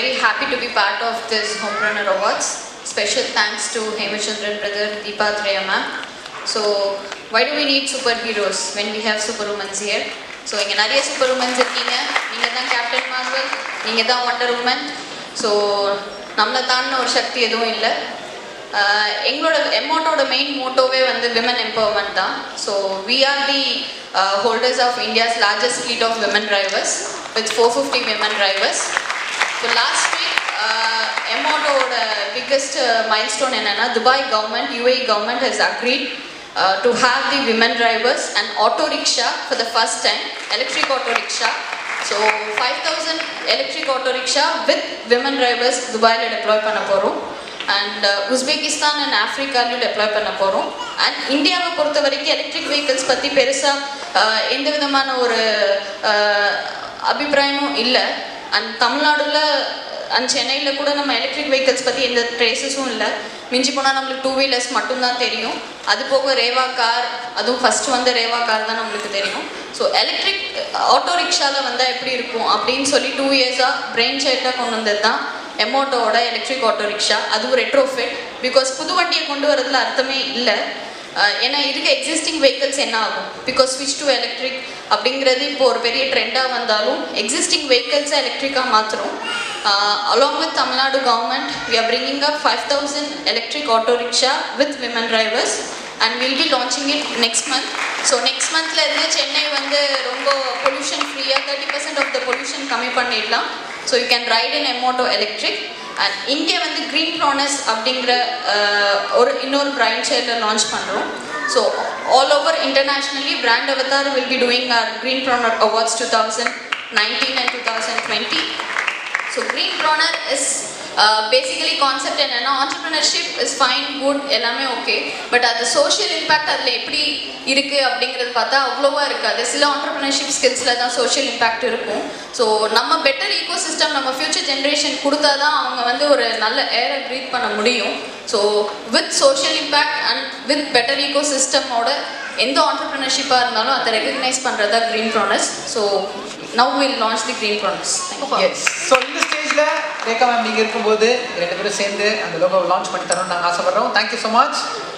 very happy to be part of this Homepreneur Awards. Special thanks to Hemachandran brother, Deepa Treya ma'am. So, why do we need superheroes when we have superhumans here? So இங்கே நிறைய super women's இருக்கீங்க நீங்கள் தான் captain Marvel நீங்கள் தான் wonder woman so நம்மளை தாண்டின ஒரு சக்தி எதுவும் இல்லை ஆஹ் எங்களோட எமௌண்டோட மெயின் மோட்டோவே வந்து விமன் எம்பவர்மெண்ட் தான் so we are the holders of India's largest fleet of women drivers with four fifty women drivers so last week எமௌண்டோட பிக்கஸ்ட் மைல்ஸ்டோன் என்னென்னா Dubai government UA government has agreed to have the women drivers and auto rickshaw for the first time electric auto rickshaw so five thousand electric auto rickshaw with women drivers துபாயில் deploy பண்ண போகிறோம் and Uzbekistan and ஆஃப்ரிக்காலையும் deploy பண்ண போகிறோம் and இந்தியாவை பொறுத்த வரைக்கும் electric vehicles பற்றி பெருசாக எந்த விதமான ஒரு ஆஹ், அபிப்பிராயமும் இல்லை அண்ட் தமிழ்நாடுல அண்ட் சென்னையில் கூட நம்ம எலக்ட்ரிக் வெஹிக்கிள்ஸ் பற்றி எந்த ட்ரேசஸும் இல்லை மிஞ்சி போனால் நம்மளுக்கு டூ வீலர்ஸ் மட்டும்தான் தெரியும் அது போக ரேவா கார் அதுவும் ஃபஸ்ட்டு வந்து ரேவா கார் தான் நம்மளுக்கு தெரியும் ஸோ எலக்ட்ரிக் ஆட்டோ ரிக்ஷாவில் வந்தால் எப்படி இருக்கும் அப்படின்னு சொல்லி டூ இயர்ஸாக பிரெயின் சைட்டாக கொண்டு வந்தது தான் எமோட்டோட எலக்ட்ரிக் ஆட்டோ ரிக்ஷா அதுவும் ரெட்ரோஃபிட் பிகாஸ் புது வண்டியை கொண்டு வரதுல அர்த்தமே இல்லை அஹ் ஏன்னா இருக்க எக்ஸிஸ்டிங் வெஹிக்கிள்ஸ் என்ன ஆகும் பிகாஸ் ஸ்விட்ச் டு எலக்ட்ரிக் அப்படிங்கிறது இப்போ ஒரு பெரிய ட்ரெண்டாக வந்தாலும் எக்ஸிஸ்டிங் வெஹிக்கிள்ஸை எலக்ட்ரிக்காக மாற்றுறோம் along with Tamil Nadu government we are bringing up five thousand electric auto rickshaw with women drivers and will be launching it next month so next மந்த்ல இருந்து சென்னை வந்து ரொம்ப பொல்யூஷன் ஃப்ரீயாக thirty percent of the pollution கம்மி பண்ணிடலாம் so you can ride in Emoto electric and இங்கே வந்து green ப்ரானஸ் அப்படிங்கிற அஹ், ஒரு இன்னொரு பிராண்ட் சைடில் லான்ச் பண்ணுறோம் so all over internationally brand அவதார் will be doing our greenpreneur awards two thousand nineteen and two thousand twenty so greenpreneur is basically concept என்னென்னா entrepreneurship is fine good எல்லாமே okay but அது social impact அதில் எப்படி இருக்குது அப்படிங்கிறது பார்த்தா அவ்வளோவா இருக்காது சில ஆண்டர்பிரினர்ஷிப் ஸ்கில்ஸில் தான் சோஷியல் இம்பேக்ட் இருக்கும் ஸோ நம்ம பெட்டர் ஈகோ சிஸ்டம் நம்ம ஃப்யூச்சர் ஜென்ரேஷன் கொடுத்தா தான் அவங்க வந்து ஒரு நல்ல ஏரை ப்ரீத் பண்ண முடியும் so with social impact and with better ஈகோ சிஸ்டமோட எந்த ஆண்டர்பிரினர்ஷிப்பாக இருந்தாலும் அதை ரெகக்னைஸ் பண்ணுறது தான் greenpreneurs so now will launch the greenpreneurs thank you yes so இந்த ஸ்டேஜில் ரேகா மேம் நீங்கள் இருக்கும்போது ரெண்டு பேரும் சேர்ந்து அந்த லோகோவை லான்ச் பண்ணி தரணும்னு நாங்கள் ஆசைப்படுறோம் தேங்க்யூ ஸோ மச்